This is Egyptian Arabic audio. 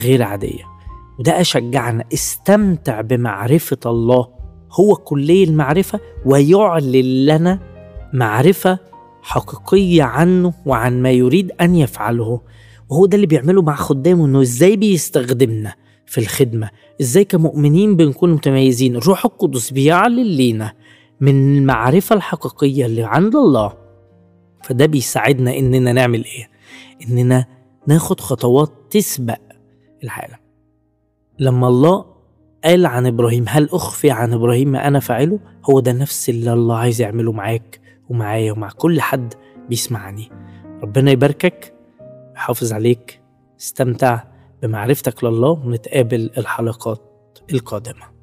غير عادية وده أشجعنا استمتع بمعرفة الله هو كلية المعرفة ويعلن لنا معرفة حقيقية عنه وعن ما يريد أن يفعله وهو ده اللي بيعمله مع خدامه إنه إزاي بيستخدمنا في الخدمة إزاي كمؤمنين بنكون متميزين الروح القدس بيعلن لينا من المعرفة الحقيقية اللي عند الله فده بيساعدنا إننا نعمل إيه؟ إننا ناخد خطوات تسبق العالم لما الله قال عن إبراهيم هل أخفي عن إبراهيم ما أنا فاعله هو ده نفس اللي الله عايز يعمله معاك ومعايا ومع كل حد بيسمعني ربنا يباركك يحافظ عليك استمتع بمعرفتك لله ونتقابل الحلقات القادمه